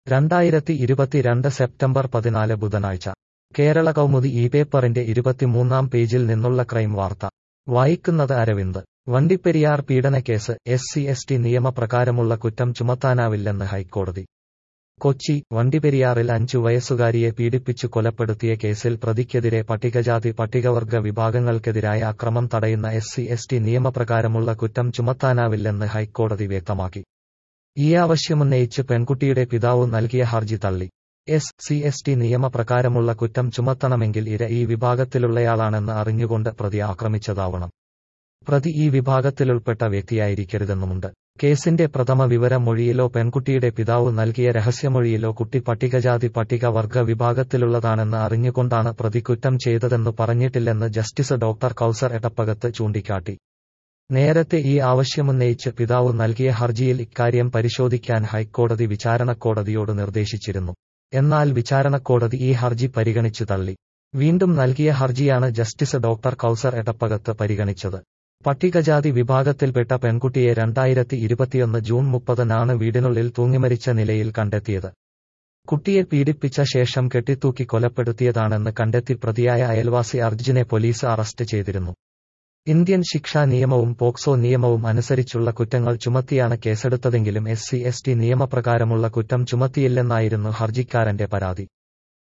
രണ്ടായിരത്തി ഇരുപത്തിരണ്ട് സെപ്റ്റംബർ പതിനാല് ബുധനാഴ്ച കേരള കൗമുദി ഈ പേപ്പറിന്റെ ഇരുപത്തിമൂന്നാം പേജിൽ നിന്നുള്ള ക്രൈം വാർത്ത വായിക്കുന്നത് അരവിന്ദ് വണ്ടിപ്പെരിയാർ പീഡനക്കേസ് എസ് സി എസ് ടി നിയമപ്രകാരമുള്ള കുറ്റം ചുമത്താനാവില്ലെന്ന് ഹൈക്കോടതി കൊച്ചി വണ്ടിപ്പെരിയാറിൽ അഞ്ചു വയസ്സുകാരിയെ പീഡിപ്പിച്ചു കൊലപ്പെടുത്തിയ കേസിൽ പ്രതിക്കെതിരെ പട്ടികജാതി പട്ടികവർഗ വിഭാഗങ്ങൾക്കെതിരായ അക്രമം തടയുന്ന എസ് സി എസ് ടി നിയമപ്രകാരമുള്ള കുറ്റം ചുമത്താനാവില്ലെന്ന് ഹൈക്കോടതി വ്യക്തമാക്കി ഈ ആവശ്യമുന്നയിച്ച് പെൺകുട്ടിയുടെ പിതാവ് നൽകിയ ഹർജി തള്ളി എസ് സി എസ് ടി നിയമപ്രകാരമുള്ള കുറ്റം ചുമത്തണമെങ്കിൽ ഇര ഈ വിഭാഗത്തിലുള്ളയാളാണെന്ന് അറിഞ്ഞുകൊണ്ട് പ്രതി ആക്രമിച്ചതാവണം പ്രതി ഈ വിഭാഗത്തിലുൾപ്പെട്ട വ്യക്തിയായിരിക്കരുതെന്നുമുണ്ട് കേസിന്റെ പ്രഥമ വിവര മൊഴിയിലോ പെൺകുട്ടിയുടെ പിതാവ് നൽകിയ രഹസ്യമൊഴിയിലോ കുട്ടി പട്ടികജാതി പട്ടിക വർഗ വിഭാഗത്തിലുള്ളതാണെന്ന് അറിഞ്ഞുകൊണ്ടാണ് പ്രതി കുറ്റം ചെയ്തതെന്നു പറഞ്ഞിട്ടില്ലെന്ന് ജസ്റ്റിസ് ഡോക്ടർ കൌസർ എടപ്പകത്ത് ചൂണ്ടിക്കാട്ടി നേരത്തെ ഈ ആവശ്യമുന്നയിച്ച് പിതാവ് നൽകിയ ഹർജിയിൽ ഇക്കാര്യം പരിശോധിക്കാൻ ഹൈക്കോടതി വിചാരണക്കോടതിയോട് നിർദ്ദേശിച്ചിരുന്നു എന്നാൽ വിചാരണക്കോടതി ഈ ഹർജി പരിഗണിച്ചു തള്ളി വീണ്ടും നൽകിയ ഹർജിയാണ് ജസ്റ്റിസ് ഡോക്ടർ കൌസർ എടപ്പകത്ത് പരിഗണിച്ചത് പട്ടികജാതി വിഭാഗത്തിൽപ്പെട്ട പെൺകുട്ടിയെ രണ്ടായിരത്തി ഇരുപത്തിയൊന്ന് ജൂൺ മുപ്പതിനാണ് വീടിനുള്ളിൽ തൂങ്ങിമരിച്ച നിലയിൽ കണ്ടെത്തിയത് കുട്ടിയെ പീഡിപ്പിച്ച ശേഷം കെട്ടിത്തൂക്കി കൊലപ്പെടുത്തിയതാണെന്ന് കണ്ടെത്തി പ്രതിയായ അയൽവാസി അർജുനെ പോലീസ് അറസ്റ്റ് ചെയ്തിരുന്നു ഇന്ത്യൻ ശിക്ഷാ നിയമവും പോക്സോ നിയമവും അനുസരിച്ചുള്ള കുറ്റങ്ങൾ ചുമത്തിയാണ് കേസെടുത്തതെങ്കിലും എസ് സി എസ് ടി നിയമപ്രകാരമുള്ള കുറ്റം ചുമത്തിയില്ലെന്നായിരുന്നു ഹർജിക്കാരന്റെ പരാതി